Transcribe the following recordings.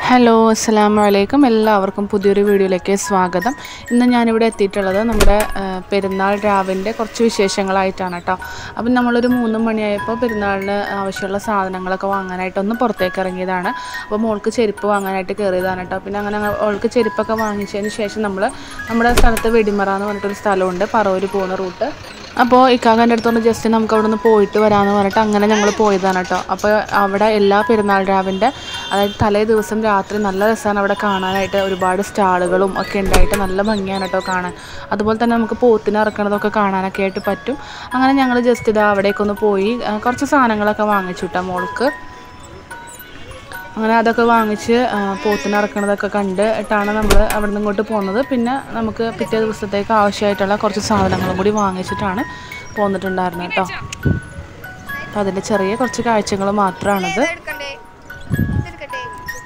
hello അസ്സാം വലൈക്കും എല്ലാവർക്കും പുതിയൊരു വീഡിയോയിലേക്ക് സ്വാഗതം ഇന്ന് ഞാനിവിടെ എത്തിയിട്ടുള്ളത് നമ്മുടെ ആ, പെരുന്നാൾ രാവിൻ്റെ കുറച്ച് വിശേഷങ്ങളായിട്ടാണ് കേട്ടോ അപ്പം നമ്മളൊരു മൂന്ന് മണിയായപ്പോൾ പെരുന്നാളിന് ആവശ്യമുള്ള സാധനങ്ങളൊക്കെ വാങ്ങാനായിട്ട് ഒന്ന് പുറത്തേക്ക് ഇറങ്ങിയതാണ് അപ്പോൾ മോൾക്ക് ചെരുപ്പ് വാങ്ങാനായിട്ട് കയറിയതാണ് കേട്ടോ പിന്നെ അങ്ങനെ അങ്ങ് അവൾക്ക് ചെരുപ്പൊക്കെ വാങ്ങിച്ചതിന് ശേഷം നമ്മൾ നമ്മുടെ സ്ഥലത്ത് വെടിമറ എന്ന് പറഞ്ഞിട്ടൊരു സ്ഥലമുണ്ട് പറവൂര് പോകുന്ന റൂട്ട് അപ്പോൾ ഇക്കാക്കാൻ്റെ അടുത്തോണ്ട് ജസ്റ്റ് നമുക്ക് അവിടെ നിന്ന് പോയിട്ട് വരാമെന്ന് പറഞ്ഞിട്ട് അങ്ങനെ ഞങ്ങൾ പോയതാണ് കേട്ടോ അപ്പോൾ അവിടെ എല്ലാ പെരുന്നാൾ രാവിൻ്റെ അതായത് തലേ ദിവസം രാത്രി നല്ല രസമാണ് അവിടെ കാണാനായിട്ട് ഒരുപാട് സ്റ്റാളുകളും ഒക്കെ ഉണ്ടായിട്ട് നല്ല ഭംഗിയാണ് കേട്ടോ കാണാൻ അതുപോലെ തന്നെ നമുക്ക് പോത്തിന് ഇറക്കണതൊക്കെ കാണാനൊക്കെ ആയിട്ട് പറ്റും അങ്ങനെ ഞങ്ങൾ ജസ്റ്റ് ഇതാ അവിടേക്കൊന്ന് പോയി ആ, കുറച്ച് സാധനങ്ങളൊക്കെ വാങ്ങിച്ചു കേട്ടോ മോൾക്ക് അങ്ങനെ അതൊക്കെ വാങ്ങിച്ച് ആ, പോത്തിന് ഇറക്കണതൊക്കെ കണ്ട് ഇട്ടാണ് നമ്മൾ അവിടെ നിന്ന് ഇങ്ങോട്ട് പോകുന്നത് പിന്നെ നമുക്ക് പിറ്റേ ദിവസത്തേക്ക് ആവശ്യമായിട്ടുള്ള കുറച്ച് സാധനങ്ങളും കൂടി വാങ്ങിച്ചിട്ടാണ് പോന്നിട്ടുണ്ടായിരുന്നത് കേട്ടോ അപ്പോൾ അതിൻ്റെ ചെറിയ കുറച്ച് കാഴ്ചകൾ മാത്രമാണിത് എടുക്കണ്ടേ എടുക്കട്ടെ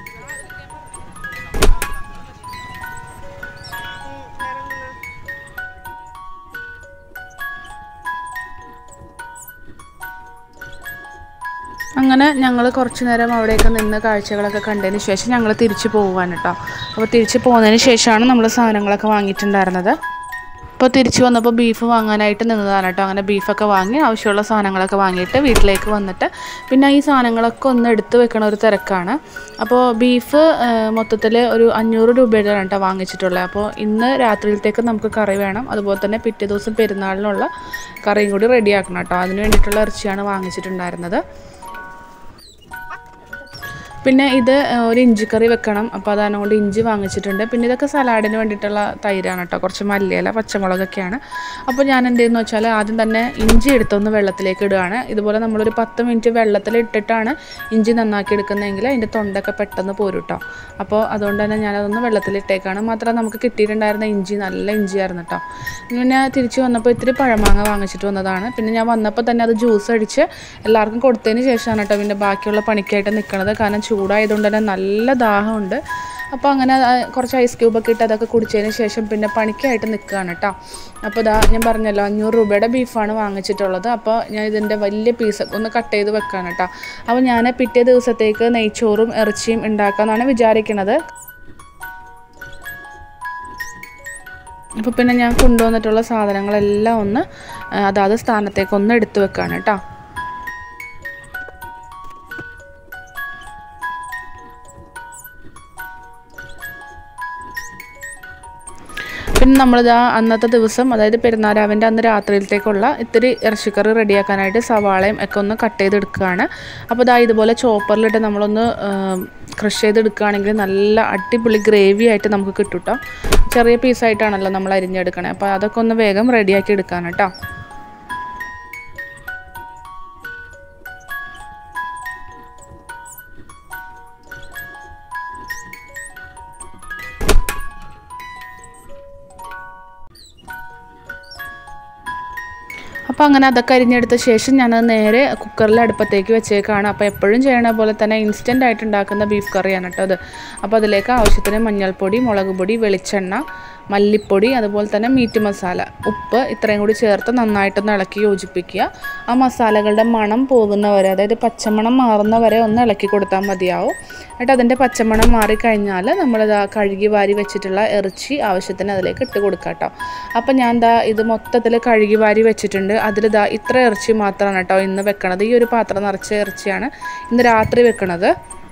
അങ്ങനെ ഞങ്ങൾ കുറച്ച് നേരം അവിടെയൊക്കെ നിന്ന് കാഴ്ചകളൊക്കെ കണ്ടതിന് ശേഷം ഞങ്ങൾ തിരിച്ചു പോകാൻ കേട്ടോ അപ്പോൾ തിരിച്ച് പോകുന്നതിന് ശേഷമാണ് നമ്മൾ സാധനങ്ങളൊക്കെ വാങ്ങിയിട്ടുണ്ടായിരുന്നത് അപ്പോൾ തിരിച്ചു വന്നപ്പോൾ ബീഫ് വാങ്ങാനായിട്ട് നിന്നതാണ് കേട്ടോ അങ്ങനെ ബീഫൊക്കെ വാങ്ങി ആവശ്യമുള്ള സാധനങ്ങളൊക്കെ വാങ്ങിയിട്ട് വീട്ടിലേക്ക് വന്നിട്ട് പിന്നെ ഈ സാധനങ്ങളൊക്കെ ഒന്ന് എടുത്ത് വെക്കണ ഒരു തിരക്കാണ് അപ്പോൾ ബീഫ് മൊത്തത്തിൽ ഒരു അഞ്ഞൂറ് രൂപയുടെയാണ് കേട്ടോ വാങ്ങിച്ചിട്ടുള്ളത് അപ്പോൾ ഇന്ന് രാത്രിയിലത്തേക്ക് നമുക്ക് കറി വേണം അതുപോലെ തന്നെ പിറ്റേ ദിവസം പെരുന്നാളിനുള്ള കറിയും കൂടി റെഡിയാക്കണം കേട്ടോ അതിന് വേണ്ടിയിട്ടുള്ള ഇറച്ചിയാണ് വാങ്ങിച്ചിട്ടുണ്ടായിരുന്നത് പിന്നെ ഇത് ഏഹ്, ഒരു ഇഞ്ചിക്കറി വെക്കണം അപ്പോൾ അതാണ് കൊണ്ട് ഇഞ്ചി വാങ്ങിച്ചിട്ടുണ്ട് പിന്നെ ഇതൊക്കെ സലാഡിന് വേണ്ടിയിട്ടുള്ള തൈരാണ് കേട്ടോ കുറച്ച് മല്ലിയില പച്ചമുളകൊക്കെയാണ് അപ്പോൾ ഞാൻ എന്ത് ചെയ്യുന്നു വെച്ചാൽ ആദ്യം തന്നെ ഇഞ്ചി എടുത്തൊന്ന് വെള്ളത്തിലേക്ക് ഇടുകയാണ് ഇതുപോലെ നമ്മളൊരു പത്ത് മിനിറ്റ് വെള്ളത്തിൽ ഇട്ടിട്ടാണ് ഇഞ്ചി നന്നാക്കി എടുക്കുന്നതെങ്കിൽ അതിൻ്റെ തൊണ്ടൊക്കെ പെട്ടെന്ന് പോരും കേട്ടോ അപ്പോൾ അതുകൊണ്ട് തന്നെ ഞാനതൊന്ന് വെള്ളത്തിലിട്ടേക്കാണ് മാത്രമല്ല നമുക്ക് കിട്ടിയിട്ടുണ്ടായിരുന്ന ഇഞ്ചി നല്ല ഇഞ്ചിയായിരുന്നു കേട്ടോ പിന്നെ തിരിച്ച് വന്നപ്പോൾ ഇത്തിരി പഴമാങ്ങ വാങ്ങിച്ചിട്ട് വന്നതാണ് പിന്നെ ഞാൻ വന്നപ്പോൾ തന്നെ അത് ജ്യൂസ് അടിച്ച് എല്ലാവർക്കും കൊടുത്തതിന് ശേഷമാണ് കേട്ടോ പിന്നെ ബാക്കിയുള്ള പണിക്കായിട്ട് നിൽക്കുന്നത് കാരണം ചൂടായതുകൊണ്ട് തന്നെ നല്ല ദാഹമുണ്ട് അപ്പോൾ അങ്ങനെ ആ, കുറച്ച് ഐസ് ക്യൂബൊക്കെ ഇട്ട് അതൊക്കെ കുടിച്ചതിന് ശേഷം പിന്നെ പണിക്കായിട്ട് നിൽക്കുകയാണ് കേട്ടോ അപ്പോൾ ഇതാ ഞാൻ പറഞ്ഞല്ലോ അഞ്ഞൂറ് രൂപയുടെ ബീഫാണ് വാങ്ങിച്ചിട്ടുള്ളത് അപ്പോൾ ഞാൻ ഇതിൻ്റെ വലിയ പീസ് ഒന്ന് കട്ട് ചെയ്ത് വെക്കാണ് കേട്ടോ അപ്പോൾ ഞാൻ പിറ്റേ ദിവസത്തേക്ക് നെയ്ച്ചോറും ഇറച്ചിയും ഉണ്ടാക്കാമെന്നാണ് വിചാരിക്കുന്നത് അപ്പോൾ പിന്നെ ഞാൻ കൊണ്ടുവന്നിട്ടുള്ള സാധനങ്ങളെല്ലാം ഒന്ന് ആ, അതാത് സ്ഥാനത്തേക്ക് ഒന്ന് എടുത്തു വെക്കാണ് കേട്ടോ പിന്നെ നമ്മളിതാ അന്നത്തെ ദിവസം അതായത് പെരുന്നാരാവിൻ്റെ അന്ന് രാത്രിയിലത്തേക്കുള്ള ഇത്തിരി ഇറച്ചിക്കറി റെഡിയാക്കാനായിട്ട് സവാളയും ഒക്കെ ഒന്ന് കട്ട് ചെയ്തെടുക്കുകയാണ് അപ്പോൾ ഇതാ ഇതുപോലെ ചോപ്പറിലിട്ട് നമ്മളൊന്ന് ക്രഷ് ചെയ്തെടുക്കുകയാണെങ്കിൽ നല്ല അടിപൊളി ഗ്രേവി ആയിട്ട് നമുക്ക് കിട്ടും കേട്ടോ ചെറിയ പീസായിട്ടാണല്ലോ നമ്മൾ അരിഞ്ഞെടുക്കണേ അപ്പോൾ അതൊക്കെ ഒന്ന് വേഗം റെഡിയാക്കി എടുക്കാണ് കേട്ടോ അപ്പോൾ അങ്ങനെ അതൊക്കെ അരിഞ്ഞെടുത്ത ശേഷം ഞാനത് നേരെ കുക്കറിൽ അടുപ്പത്തേക്ക് വെച്ചേക്കാണ് അപ്പോൾ എപ്പോഴും ചെയ്യണ പോലെ തന്നെ ഇൻസ്റ്റൻ്റ് ആയിട്ട് ഉണ്ടാക്കുന്ന ബീഫ് കറിയാണ് കേട്ടോ അത് അപ്പോൾ അതിലേക്ക് ആവശ്യത്തിന് മഞ്ഞൾപ്പൊടി മുളക് പൊടി വെളിച്ചെണ്ണ മല്ലിപ്പൊടി അതുപോലെ തന്നെ മീറ്റ് മസാല ഉപ്പ് ഇത്രയും കൂടി ചേർത്ത് നന്നായിട്ടൊന്ന് ഇളക്കി യോജിപ്പിക്കുക ആ മസാലകളുടെ മണം പോകുന്നവരെ അതായത് പച്ചമണം മാറുന്നവരെ ഒന്ന് ഇളക്കി കൊടുത്താൽ മതിയാവും എന്നിട്ട് അതിൻ്റെ പച്ചമണം മാറിക്കഴിഞ്ഞാൽ നമ്മളിതാ കഴുകി വാരി വെച്ചിട്ടുള്ള ഇറച്ചി ആവശ്യത്തിന് അതിലേക്ക് ഇട്ട് കൊടുക്കാം കേട്ടോ അപ്പം ഞാൻ ദാ ഇത് മൊത്തത്തിൽ കഴുകി വാരി വെച്ചിട്ടുണ്ട് അതിൽ ദാ ഇത്ര ഇറച്ചി മാത്രമാണ് കേട്ടോ ഇന്ന് വെക്കണത് ഈ ഒരു പാത്രം നിറച്ച ഇറച്ചിയാണ് ഇന്ന് രാത്രി വെക്കണത്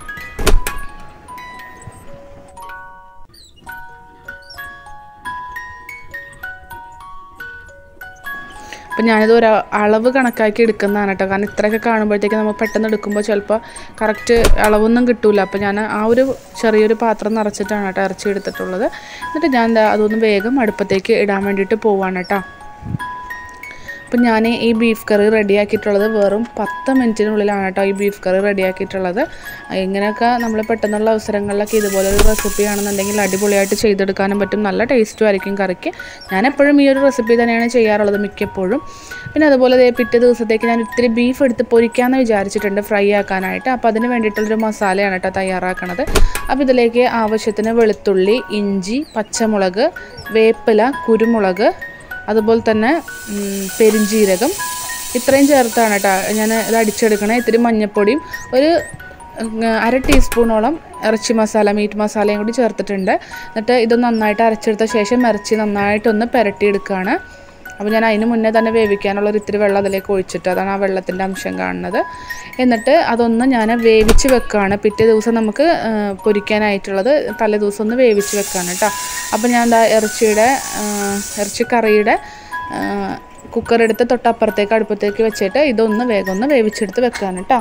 അപ്പം ഞാനിത് ഒരു അളവ് കണക്കാക്കി എടുക്കുന്നതാണ് കേട്ടോ കാരണം ഇത്രയൊക്കെ കാണുമ്പോഴത്തേക്ക് നമ്മൾ പെട്ടെന്ന് എടുക്കുമ്പോൾ ചിലപ്പോൾ കറക്റ്റ് അളവൊന്നും കിട്ടൂല അപ്പോൾ ഞാൻ ആ ഒരു ചെറിയൊരു പാത്രം നിറച്ചിട്ടാണ് കേട്ടോ ഇറച്ചി എടുത്തിട്ടുള്ളത് എന്നിട്ട് ഞാൻ ദാ അതൊന്ന് വേഗം അടുപ്പത്തേക്ക് ഇടാൻ വേണ്ടിയിട്ട് പോവാണ് കേട്ടോ അപ്പം ഞാൻ ഈ ബീഫ് കറി റെഡിയാക്കിയിട്ടുള്ളത് വെറും പത്ത് മിനിറ്റിനുള്ളിലാണ് കേട്ടോ ഈ ബീഫ് കറി റെഡിയാക്കിയിട്ടുള്ളത് ഇങ്ങനെയൊക്കെ നമ്മൾ പെട്ടെന്നുള്ള അവസരങ്ങളിലൊക്കെ ഇതുപോലെ ഒരു റെസിപ്പി ആണെന്നുണ്ടെങ്കിൽ അടിപൊളിയായിട്ട് ചെയ്തെടുക്കാനും പറ്റും നല്ല ടേസ്റ്റും ആയിരിക്കും കറിക്ക് ഞാൻ എപ്പോഴും ഈ ഒരു റെസിപ്പി തന്നെയാണ് ചെയ്യാറുള്ളത് മിക്കപ്പോഴും പിന്നെ അതുപോലെ ദേ പിറ്റേ ദിവസത്തേക്ക് ഞാൻ ഇത്തിരി ബീഫ് എടുത്ത് പൊരിക്കാമെന്ന് വിചാരിച്ചിട്ടുണ്ട് ഫ്രൈ ആക്കാനായിട്ട് അപ്പോൾ അതിന് വേണ്ടിയിട്ടുള്ളൊരു മസാലയാണ് കേട്ടോ തയ്യാറാക്കണത് അപ്പോൾ ഇതിലേക്ക് ആവശ്യത്തിന് വെളുത്തുള്ളി ഇഞ്ചി പച്ചമുളക് വേപ്പില കുരുമുളക് അതുപോലെ തന്നെ ഉം, പെരുംജീരകം ഇത്രയും ചേർത്താണ് കേട്ടോ ഞാൻ ഇത് അടിച്ചെടുക്കണേ ഇത്തിരി മഞ്ഞൾപ്പൊടിയും ഒരു ഉം, അര ടീസ്പൂണോളം ഇറച്ചി മസാല മീറ്റ് മസാലയും കൂടി ചേർത്തിട്ടുണ്ട് എന്നിട്ട് ഇത് നന്നായിട്ട് അരച്ചെടുത്ത ശേഷം ഇറച്ചി നന്നായിട്ടൊന്ന് പുരട്ടിയെടുക്കുകയാണ് അപ്പോൾ ഞാൻ അതിന് മുന്നേ തന്നെ വേവിക്കാനുള്ള ഒരു ഇത്തിരി വെള്ളം അതിലേക്ക് ഒഴിച്ചിട്ട് അതാണ് ആ വെള്ളത്തിൻ്റെ അംശം കാണുന്നത് എന്നിട്ട് അതൊന്ന് ഞാൻ വേവിച്ച് വെക്കുകയാണ് പിറ്റേ ദിവസം നമുക്ക് ആ, പൊരിക്കാനായിട്ടുള്ളത് തലേ ദിവസം ഒന്ന് വേവിച്ച് വെക്കുകയാണ് കേട്ടോ അപ്പോൾ ഞാൻ എന്താ ഇറച്ചിയുടെ ആ, ഇറച്ചിക്കറിയുടെ ആ, കുക്കർ എടുത്ത് തൊട്ടപ്പുറത്തേക്ക് അടുപ്പത്തേക്ക് വെച്ചിട്ട് ഇതൊന്ന് വേഗം ഒന്ന് വേവിച്ചെടുത്ത് വെക്കുകയാണ് കേട്ടോ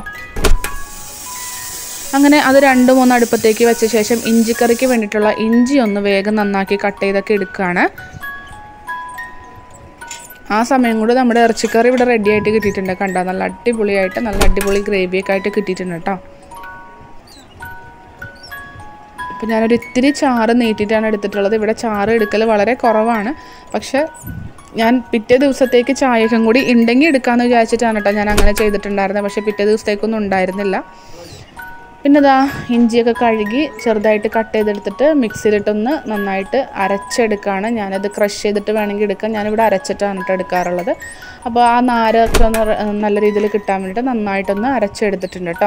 അങ്ങനെ അത് രണ്ട് മൂന്ന് അടുപ്പത്തേക്ക് വെച്ച ശേഷം ഇഞ്ചിക്കറിക്ക് വേണ്ടിയിട്ടുള്ള ഇഞ്ചി ഒന്ന് വേഗം നന്നാക്കി കട്ട് ചെയ്തൊക്കെ എടുക്കുകയാണ് ആ സമയം കൊണ്ട് നമ്മുടെ ഇറച്ചിക്കറി ഇവിടെ റെഡി ആയിട്ട് കിട്ടിയിട്ടുണ്ട് കണ്ടോ നല്ല അടിപൊളിയായിട്ട് നല്ല അടിപൊളി ഗ്രേവിയൊക്കെ ആയിട്ട് കിട്ടിയിട്ടുണ്ട് കേട്ടോ ഇപ്പം ഞാനൊരു ഇത്തിരി ചാറ് നീട്ടിയിട്ടാണ് എടുത്തിട്ടുള്ളത് ഇവിടെ ചാറ് എടുക്കൽ വളരെ കുറവാണ് പക്ഷെ ഞാൻ പിറ്റേ ദിവസത്തേക്ക് ചായക്കും കൂടി ഉണ്ടെങ്കിൽ എടുക്കാമെന്ന് വിചാരിച്ചിട്ടാണ് കേട്ടോ ഞാൻ അങ്ങനെ ചെയ്തിട്ടുണ്ടായിരുന്നത് പക്ഷേ പിറ്റേ ദിവസത്തേക്കൊന്നും ഉണ്ടായിരുന്നില്ല പിന്നെ ഇതാ ഇഞ്ചിയൊക്കെ കഴുകി ചെറുതായിട്ട് കട്ട് ചെയ്തെടുത്തിട്ട് മിക്സിയിലിട്ടൊന്ന് നന്നായിട്ട് അരച്ചെടുക്കുകയാണ് ഞാനത് ക്രഷ് ചെയ്തിട്ട് വേണമെങ്കിൽ എടുക്കാം ഞാനിവിടെ അരച്ചിട്ടാണ് കേട്ടോ എടുക്കാറുള്ളത് അപ്പോൾ ആ നാരൊക്കെ ഒന്ന് റെ- നല്ല രീതിയിൽ കിട്ടാൻ വേണ്ടിയിട്ട് നന്നായിട്ടൊന്ന് അരച്ചെടുത്തിട്ടുണ്ട് കേട്ടോ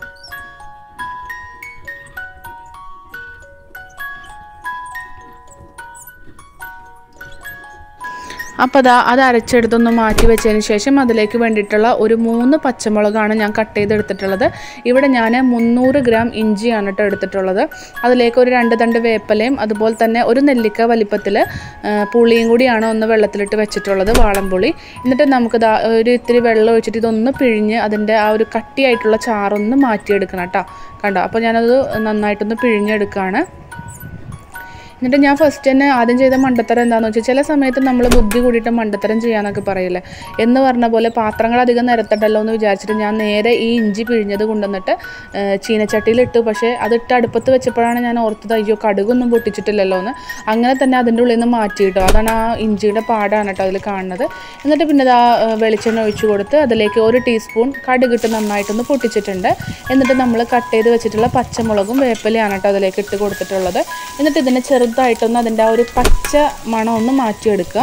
അപ്പോൾ അതാ അത് അരച്ചെടുത്തൊന്ന് മാറ്റി വെച്ചതിന് ശേഷം അതിലേക്ക് വേണ്ടിയിട്ടുള്ള ഒരു മൂന്ന് പച്ചമുളകാണ് ഞാൻ കട്ട് ചെയ്തെടുത്തിട്ടുള്ളത് ഇവിടെ ഞാൻ മുന്നൂറ് ഗ്രാം ഇഞ്ചിയാണ് കേട്ടോ എടുത്തിട്ടുള്ളത് അതിലേക്ക് ഒരു രണ്ട് തണ്ട് വേപ്പലയും അതുപോലെ തന്നെ ഒരു നെല്ലിക്ക വലിപ്പത്തിൽ പുളിയും കൂടിയാണ് ഒന്ന് വെള്ളത്തിലിട്ട് വെച്ചിട്ടുള്ളത് വാളംപുളി എന്നിട്ട് നമുക്ക് ദാ ഒരു ഇത്തിരി വെള്ളം ഒഴിച്ചിട്ട് ഇതൊന്ന് പിഴിഞ്ഞ് അതിൻ്റെ ആ ഒരു കട്ടിയായിട്ടുള്ള ചാറൊന്ന് മാറ്റിയെടുക്കണം കേട്ടോ കണ്ടോ അപ്പോൾ ഞാനത് നന്നായിട്ടൊന്ന് പിഴിഞ്ഞെടുക്കുകയാണ് എന്നിട്ട് ഞാൻ ഫസ്റ്റ് തന്നെ ആദ്യം ചെയ്ത മണ്ടത്തരം എന്താണെന്ന് വെച്ചാൽ ചില സമയത്ത് നമ്മൾ ബുദ്ധി കൂടിയിട്ട് മണ്ടത്തരം ചെയ്യാന്നൊക്കെ പറയില്ലേ എന്ന് പറഞ്ഞ പോലെ പാത്രങ്ങൾ അധികം നിരത്തണ്ടല്ലോ എന്ന് വിചാരിച്ചിട്ട് ഞാൻ നേരെ ഈ ഇഞ്ചി പിഴിഞ്ഞത് കൊണ്ടുവന്നിട്ട് ആ, ചീനച്ചട്ടിയിലിട്ടു പക്ഷേ അതിട്ട് അടുപ്പത്ത് വെച്ചപ്പോഴാണ് ഞാൻ ഓർത്തത് അയ്യോ കടുകൊന്നും പൊട്ടിച്ചിട്ടില്ലല്ലോ എന്ന് അങ്ങനെ തന്നെ അതിൻ്റെ ഉള്ളിൽ നിന്ന് മാറ്റി കേട്ടോ അതാണ് ആ ഇഞ്ചിയുടെ പാടാണ് കേട്ടോ അതിൽ കാണുന്നത് എന്നിട്ട് പിന്നെ ഇതാ ആ, വെളിച്ചെണ്ണ ഒഴിച്ചു കൊടുത്ത് അതിലേക്ക് ഒരു ടീസ്പൂൺ കടുകിട്ട് നന്നായിട്ടൊന്ന് പൊട്ടിച്ചിട്ടുണ്ട് എന്നിട്ട് നമ്മൾ കട്ട് ചെയ്ത് വെച്ചിട്ടുള്ള പച്ചമുളകും വേപ്പിലയാണ് കേട്ടോ അതിലേക്ക് ഇട്ട് കൊടുത്തിട്ടുള്ളത് എന്നിട്ട് ഇതിനെ ചെറുതായിട്ടൊന്ന് അതിൻ്റെ ആ ഒരു പച്ച മണം ഒന്ന് മാറ്റിയെടുക്കുക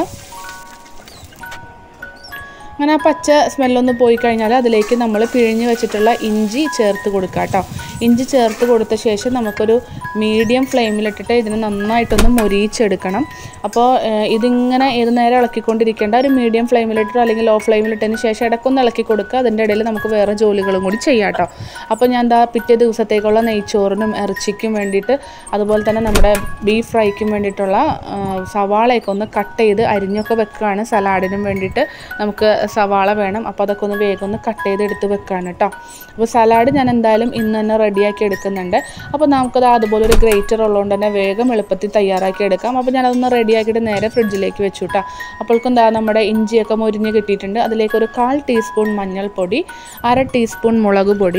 അങ്ങനെ ആ പച്ച സ്മെല്ലൊന്ന് പോയി കഴിഞ്ഞാൽ അതിലേക്ക് നമ്മൾ പിഴിഞ്ഞ് വെച്ചിട്ടുള്ള ഇഞ്ചി ചേർത്ത് കൊടുക്കുക കേട്ടോ ഇഞ്ചി ചേർത്ത് കൊടുത്ത ശേഷം നമുക്കൊരു മീഡിയം ഫ്ലെയിമിലിട്ടിട്ട് ഇതിനെ നന്നായിട്ടൊന്ന് മൊരിയിച്ചെടുക്കണം അപ്പോൾ ഏഹ്, ഇതിങ്ങനെ ഏത് നേരം ഇളക്കിക്കൊണ്ടിരിക്കേണ്ട ഒരു മീഡിയം ഫ്ലെയിമിലിട്ടോ അല്ലെങ്കിൽ ലോ ഫ്ലെയിമിലിട്ടതിന് ശേഷം ഇടയ്ക്കൊന്ന് ഇളക്കി കൊടുക്കുക അതിൻ്റെ ഇടയിൽ നമുക്ക് വേറെ ജോലികളും കൂടി ചെയ്യാം കേട്ടോ അപ്പോൾ ഞാൻ എന്താ പിറ്റേ ദിവസത്തേക്കുള്ള നെയ്ച്ചോറിനും ഇറച്ചിക്കും വേണ്ടിയിട്ട് അതുപോലെ തന്നെ നമ്മുടെ ബീഫ് ഫ്രൈക്കും വേണ്ടിയിട്ടുള്ള ആ, സവാളയൊക്കെ ഒന്ന് കട്ട് ചെയ്ത് അരിഞ്ഞൊക്കെ വെക്കുകയാണ് സലാഡിനും വേണ്ടിയിട്ട് നമുക്ക് സവാള വേണം അപ്പോൾ അതൊക്കെ ഒന്ന് വേഗം ഒന്ന് കട്ട് ചെയ്ത് എടുത്ത് വെക്കുകയാണ് കേട്ടോ അപ്പോൾ സലാഡ് ഞാൻ എന്തായാലും ഇന്ന് തന്നെ റെഡിയാക്കി എടുക്കുന്നുണ്ട് അപ്പോൾ നമുക്കത് അതുപോലെ ഒരു ഗ്രേറ്റർ ഉള്ളതുകൊണ്ട് തന്നെ വേഗം എളുപ്പത്തിൽ തയ്യാറാക്കി എടുക്കാം അപ്പോൾ ഞാനതൊന്ന് റെഡിയാക്കിയിട്ട് നേരെ ഫ്രിഡ്ജിലേക്ക് വെച്ചു കേട്ടോ അപ്പോഴേക്കും എന്താ നമ്മുടെ ഇഞ്ചിയൊക്കെ മൊരിഞ്ഞ് കിട്ടിയിട്ടുണ്ട് അതിലേക്ക് ഒരു കാൽ ടീസ്പൂൺ മഞ്ഞൾപ്പൊടി അര ടീസ്പൂൺ മുളക് പൊടി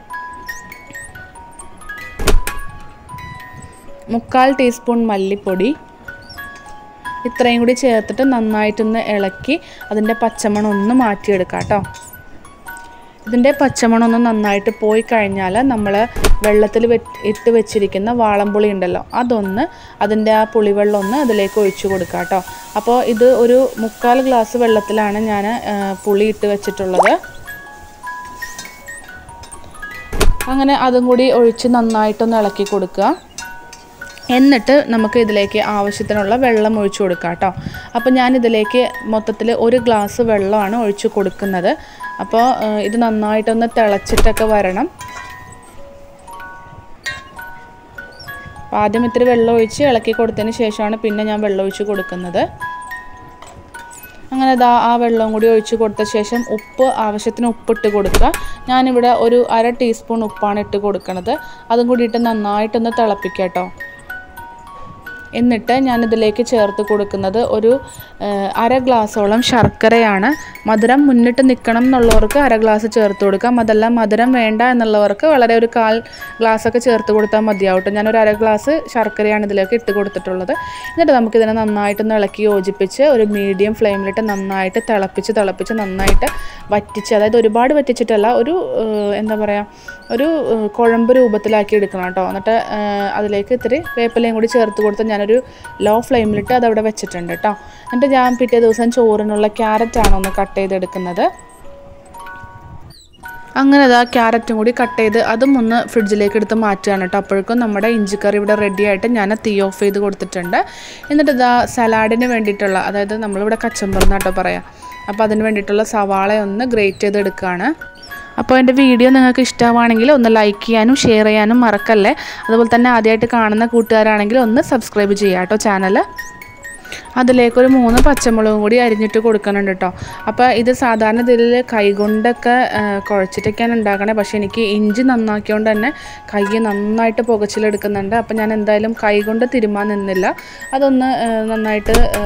മുക്കാൽ ടീസ്പൂൺ മല്ലിപ്പൊടി ഇത്രയും കൂടി ചേർത്തിട്ട് നന്നായിട്ടൊന്ന് ഇളക്കി അതിൻ്റെ പച്ചമണം ഒന്ന് മാറ്റിയെടുക്കാം കേട്ടോ ഇതിൻ്റെ പച്ചമണം ഒന്ന് നന്നായിട്ട് പോയി കഴിഞ്ഞാൽ നമ്മൾ വെള്ളത്തിൽ വെച്ച് ഇട്ട് വെച്ചിരിക്കുന്ന വാളംപുളി ഉണ്ടല്ലോ അതൊന്ന് അതിൻ്റെ ആ പുളിവെള്ളം ഒന്ന് അതിലേക്ക് ഒഴിച്ചു കൊടുക്കുക കേട്ടോ അപ്പോൾ ഇത് ഒരു മുക്കാൽ ഗ്ലാസ് വെള്ളത്തിലാണ് ഞാൻ പുളി ഇട്ട് വെച്ചിട്ടുള്ളത് അങ്ങനെ അതും കൂടി ഒഴിച്ച് നന്നായിട്ടൊന്ന് ഇളക്കി കൊടുക്കുക എന്നിട്ട് നമുക്ക് ഇതിലേക്ക് ആവശ്യത്തിനുള്ള വെള്ളം ഒഴിച്ചു കൊടുക്കാം കേട്ടോ അപ്പോൾ ഞാൻ ഇതിലേക്ക് മൊത്തത്തിൽ ഒരു ഗ്ലാസ് വെള്ളമാണ് ഒഴിച്ചു കൊടുക്കുന്നത് അപ്പോൾ ഏഹ്, ഇത് നന്നായിട്ടൊന്ന് തിളച്ചിട്ടൊക്കെ വരണം അപ്പോൾ ആദ്യം ഇത്തിരി വെള്ളം ഒഴിച്ച് ഇളക്കി കൊടുത്തതിന് ശേഷമാണ് പിന്നെ ഞാൻ വെള്ളം ഒഴിച്ച് കൊടുക്കുന്നത് അങ്ങനെ ഇതാ ആ വെള്ളം കൂടി ഒഴിച്ച് കൊടുത്ത ശേഷം ഉപ്പ് ആവശ്യത്തിന് ഉപ്പിട്ട് കൊടുക്കുക ഞാനിവിടെ ഒരു അര ടീസ്പൂൺ ഉപ്പാണ് ഇട്ട് കൊടുക്കുന്നത് അതും കൂടി ഇട്ട് നന്നായിട്ടൊന്ന് തിളപ്പിക്കുക കേട്ടോ എന്നിട്ട് ഞാനിതിലേക്ക് ചേർത്ത് കൊടുക്കുന്നത് ഒരു ഏഹ്, അര ഗ്ലാസോളം ശർക്കരയാണ് മധുരം മുന്നിട്ട് നിൽക്കണം എന്നുള്ളവർക്ക് അര ഗ്ലാസ് ചേർത്ത് കൊടുക്കാം അതല്ല മധുരം വേണ്ട എന്നുള്ളവർക്ക് വളരെ ഒരു കാൽ ഗ്ലാസ്സൊക്കെ ചേർത്ത് കൊടുത്താൽ മതിയാവും കേട്ടോ ഞാനൊരു അര ഗ്ലാസ് ശർക്കരയാണ് ഇതിലേക്ക് ഇട്ട് കൊടുത്തിട്ടുള്ളത് എന്നിട്ട് നമുക്കിതിനെ നന്നായിട്ടൊന്ന് ഇളക്കി യോജിപ്പിച്ച് ഒരു മീഡിയം ഫ്ലെയിമിലിട്ട് നന്നായിട്ട് തിളപ്പിച്ച് തിളപ്പിച്ച് നന്നായിട്ട് വറ്റിച്ച് അതായത് ഒരുപാട് വറ്റിച്ചിട്ടല്ല ഒരു ഏഹ്, എന്താ പറയുക ഒരു ഏഹ്, കുഴമ്പ് രൂപത്തിലാക്കി എടുക്കണം കേട്ടോ എന്നിട്ട് ഏഹ്, അതിലേക്ക് ഇത്തിരി വേപ്പിലയും കൂടി ചേർത്ത് കൊടുത്ത് ഞാനൊരു ലോ ഫ്ലെയിമിലിട്ട് അതവിടെ വെച്ചിട്ടുണ്ട് കേട്ടോ എന്നിട്ട് ഞാൻ പിറ്റേ ദിവസം ചോറിനുള്ള ക്യാരറ്റാണ് ഒന്ന് കട്ട് ചെയ്തെടുക്കുന്നത് അങ്ങനെ അതാ ക്യാരറ്റും കൂടി കട്ട് ചെയ്ത് അതും ഒന്ന് ഫ്രിഡ്ജിലേക്ക് എടുത്ത് മാറ്റുകയാണ് കേട്ടോ അപ്പോഴേക്കും നമ്മുടെ ഇഞ്ചിക്കറി ഇവിടെ റെഡി ആയിട്ട് ഞാൻ തീ ഓഫ് ചെയ്ത് കൊടുത്തിട്ടുണ്ട് എന്നിട്ട് ഇതാ സലാഡിന് വേണ്ടിയിട്ടുള്ള അതായത് നമ്മളിവിടെ കച്ചമ്പറന്നാട്ടോ പറയാം അപ്പോൾ അതിന് വേണ്ടിയിട്ടുള്ള സവാള ഒന്ന് ഗ്രേറ്റ് ചെയ്ത് എടുക്കുകയാണ് അപ്പോൾ എൻ്റെ വീഡിയോ നിങ്ങൾക്ക് ഇഷ്ടമാണെങ്കിൽ ഒന്ന് ലൈക്ക് ചെയ്യാനും ഷെയർ ചെയ്യാനും മറക്കല്ലേ അതുപോലെ തന്നെ ആദ്യമായിട്ട് കാണുന്ന കൂട്ടുകാരാണെങ്കിൽ ഒന്ന് സബ്സ്ക്രൈബ് ചെയ്യാം കേട്ടോ ചാനൽ അതിലേക്കൊരു മൂന്ന് പച്ചമുളകും കൂടി അരിഞ്ഞിട്ട് കൊടുക്കുന്നുണ്ട് കേട്ടോ അപ്പോൾ ഇത് സാധാരണ ഇതിൽ കൈകൊണ്ടൊക്കെ ആ, കുഴച്ചിട്ടൊക്കെയാണ് ഉണ്ടാക്കണേ പക്ഷേ എനിക്ക് ഇഞ്ചി നന്നാക്കിയോണ്ട് തന്നെ കൈ നന്നായിട്ട് പുകച്ചിലെടുക്കുന്നുണ്ട് അപ്പോൾ ഞാൻ എന്തായാലും കൈകൊണ്ട് തിരുമാൻ നിന്നില്ല അതൊന്ന് ആ, നന്നായിട്ട് ആ,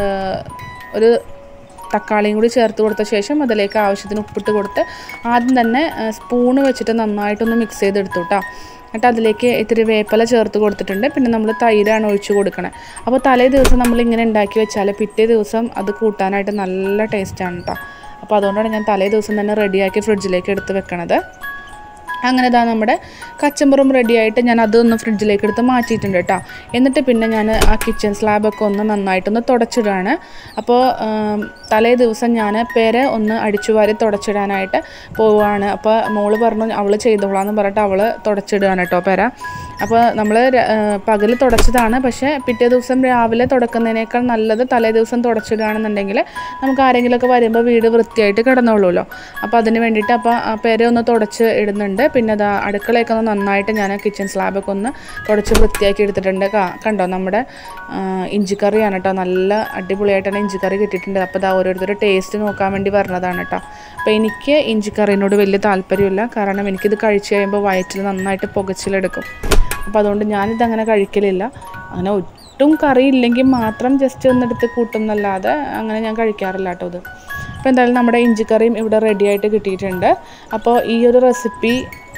ഒരു തക്കാളിയും കൂടി ചേർത്ത് കൊടുത്ത ശേഷം അതിലേക്ക് ആവശ്യത്തിന് ഉപ്പിട്ട് കൊടുത്ത് ആദ്യം തന്നെ സ്പൂണ് വെച്ചിട്ട് നന്നായിട്ടൊന്ന് മിക്സ് ചെയ്തെടുത്തു കേട്ടോ എന്നിട്ട് അതിലേക്ക് ഇത്തിരി വേപ്പില ചേർത്ത് കൊടുത്തിട്ടുണ്ട് പിന്നെ നമ്മൾ തൈരാണ് ഒഴിച്ച് കൊടുക്കണത് അപ്പോൾ തലേ ദിവസം നമ്മൾ ഇങ്ങനെ ഉണ്ടാക്കി വെച്ചാൽ പിറ്റേ ദിവസം അത് കൂട്ടാനായിട്ട് നല്ല ടേസ്റ്റാണ് കേട്ടോ അപ്പോൾ അതുകൊണ്ടാണ് ഞാൻ തലേ ദിവസം തന്നെ റെഡിയാക്കി ഫ്രിഡ്ജിലേക്ക് എടുത്ത് വെക്കണത് അങ്ങനെ ഇതാ നമ്മുടെ കച്ചമ്പറും റെഡി ആയിട്ട് ഞാൻ അതൊന്ന് ഫ്രിഡ്ജിലേക്ക് എടുത്ത് മാറ്റിയിട്ടുണ്ട് കേട്ടോ എന്നിട്ട് പിന്നെ ഞാൻ ആ കിച്ചൺ സ്ലാബൊക്കെ ഒന്ന് നന്നായിട്ടൊന്ന് തുടച്ചിടുകയാണ് അപ്പോൾ ആം, തലേ ദിവസം ഞാൻ പേരെ ഒന്ന് അടിച്ചു വാരി തുടച്ചിടാനായിട്ട് പോവുകയാണ് അപ്പോൾ മോള് പറഞ്ഞു അവൾ ചെയ്തോളാന്ന് പറഞ്ഞിട്ട് അവൾ തുടച്ചിടുകയാണ് കേട്ടോ പേര അപ്പോൾ നമ്മൾ പകൽ തുടച്ചതാണ് പക്ഷേ പിറ്റേ ദിവസം രാവിലെ തുടക്കുന്നതിനേക്കാൾ നല്ലത് തലേ ദിവസം തുടച്ചിടുകയാണെന്നുണ്ടെങ്കിൽ നമുക്ക് ആരെങ്കിലുമൊക്കെ വരുമ്പോൾ വീട് വൃത്തിയായിട്ട് കിടന്നോളൂല്ലോ അപ്പോൾ അതിന് വേണ്ടിയിട്ട് അപ്പോൾ ആ പേരെ ഒന്ന് തുടച്ച് ഇടുന്നുണ്ട് പിന്നെ അതാ അടുക്കളയൊക്കെ ഒന്ന് നന്നായിട്ട് ഞാൻ കിച്ചൺ സ്ലാബൊക്കെ ഒന്ന് തുടച്ച് വൃത്തിയാക്കി എടുത്തിട്ടുണ്ട് കാ- കണ്ടോ നമ്മുടെ ആ, ഇഞ്ചിക്കറിയാണ് കേട്ടോ നല്ല അടിപൊളിയായിട്ട് തന്നെ ഇഞ്ചിക്കറി കിട്ടിയിട്ടുണ്ട് അപ്പോൾ ഇതാ ഓരോരുത്തർ ടേസ്റ്റ് നോക്കാൻ വേണ്ടി പറഞ്ഞതാണ് കേട്ടോ അപ്പോൾ എനിക്ക് ഇഞ്ചിക്കറിനോട് വലിയ താല്പര്യമില്ല കാരണം എനിക്കിത് കഴിച്ച് കഴിയുമ്പോൾ വയറ്റിൽ നന്നായിട്ട് പുകച്ചിലെടുക്കും അപ്പോൾ അതുകൊണ്ട് ഞാനിത് അങ്ങനെ കഴിക്കലില്ല അങ്ങനെ ഒട്ടും കറി ഇല്ലെങ്കിൽ മാത്രം ജസ്റ്റ് ഒന്നെടുത്ത് കൂട്ടും എന്നല്ലാതെ അങ്ങനെ ഞാൻ കഴിക്കാറില്ല കേട്ടോ ഇത് അപ്പോൾ എന്തായാലും നമ്മുടെ ഇഞ്ചിക്കറിയും ഇവിടെ റെഡി ആയിട്ട് കിട്ടിയിട്ടുണ്ട് അപ്പോൾ ഈ ഒരു റെസിപ്പി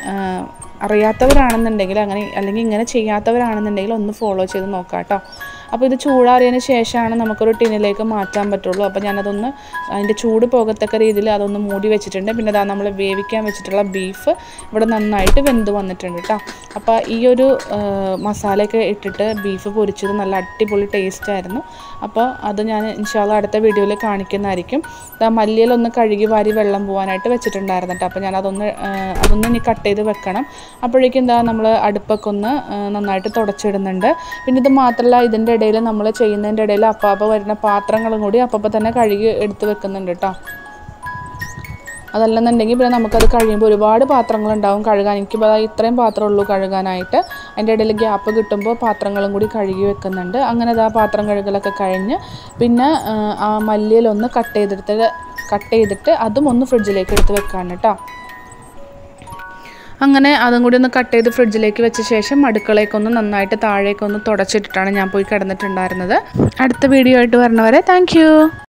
അറിയാത്തവരാണെന്നുണ്ടെങ്കിൽ അങ്ങനെ അല്ലെങ്കിൽ ഇങ്ങനെ ചെയ്യാത്തവരാണെന്നുണ്ടെങ്കിൽ ഒന്ന് ഫോളോ ചെയ്ത് നോക്കാം കേട്ടോ അപ്പോൾ ഇത് ചൂടാറിയതിന് ശേഷമാണ് നമുക്കൊരു ടിന്നിലേക്ക് മാറ്റാൻ പറ്റുള്ളൂ അപ്പോൾ ഞാനതൊന്ന് അതിൻ്റെ ചൂട് പോകത്തക്ക രീതിയിൽ അതൊന്ന് മൂടി വെച്ചിട്ടുണ്ട് പിന്നെ അതാ നമ്മൾ വേവിക്കാൻ വെച്ചിട്ടുള്ള ബീഫ് ഇവിടെ നന്നായിട്ട് വെന്ത് വന്നിട്ടുണ്ട് കേട്ടോ അപ്പോൾ ഈ ഒരു ആ, മസാലയൊക്കെ ഇട്ടിട്ട് ബീഫ് പൊരിച്ചത് നല്ല അടിപൊളി ടേസ്റ്റ് ആയിരുന്നു അപ്പോൾ അത് ഞാൻ ഇൻഷാല്ല അടുത്ത വീഡിയോയിൽ കാണിക്കുന്നതായിരിക്കും ഇതാ മല്ലിയിലൊന്ന് കഴുകി വാരി വെള്ളം പോകാനായിട്ട് വെച്ചിട്ടുണ്ടായിരുന്നു കേട്ടോ അപ്പോൾ ഞാൻ അതൊന്ന് ആ, അതൊന്ന് ഇനി കട്ട് ചെയ്ത് വെക്കണം അപ്പോഴേക്കും എന്താ നമ്മൾ അടുപ്പൊക്കെ ഒന്ന് ആ, നന്നായിട്ട് തുടച്ചിടുന്നുണ്ട് പിന്നെ ഇത് മാത്രമല്ല ഇതിൻ്റെ ഇടയിൽ നമ്മൾ ചെയ്യുന്നതിൻ്റെ ഇടയിൽ അപ്പാപ്പ വരുന്ന പാത്രങ്ങളും കൂടി അപ്പപ്പോൾ തന്നെ കഴുകി എടുത്ത് വെക്കുന്നുണ്ട് കേട്ടോ അതല്ലെന്നുണ്ടെങ്കിൽ പിന്നെ നമുക്കത് കഴിയുമ്പോൾ ഒരുപാട് പാത്രങ്ങളുണ്ടാവും കഴുകാൻ എനിക്കിപ്പോൾ ദാ ഇത്രയും പാത്രമേ ഉള്ളൂ കഴുകാനായിട്ട് അതിൻ്റെ ഇടയിൽ ഗ്യാപ്പ് കിട്ടുമ്പോൾ പാത്രങ്ങളും കൂടി കഴുകി വെക്കുന്നുണ്ട് അങ്ങനെ ആ പാത്രം കഴുകലൊക്കെ കഴിഞ്ഞ് പിന്നെ ആ, ആ മല്ലിയിലൊന്ന് കട്ട് ചെയ്തെടുത്ത് കട്ട് ചെയ്തിട്ട് അതും ഒന്ന് ഫ്രിഡ്ജിലേക്ക് എടുത്ത് വെക്കാണ് കേട്ടോ അങ്ങനെ അതും കൂടി ഒന്ന് കട്ട് ചെയ്ത് ഫ്രിഡ്ജിലേക്ക് വെച്ച ശേഷം അടുക്കളയൊക്കെ നന്നായിട്ട് താഴേക്കൊന്ന് തുടച്ചിട്ടിട്ടാണ് ഞാൻ പോയി കിടന്നിട്ടുണ്ടായിരുന്നത് അടുത്ത വീഡിയോ ആയിട്ട് വരണവരെ താങ്ക്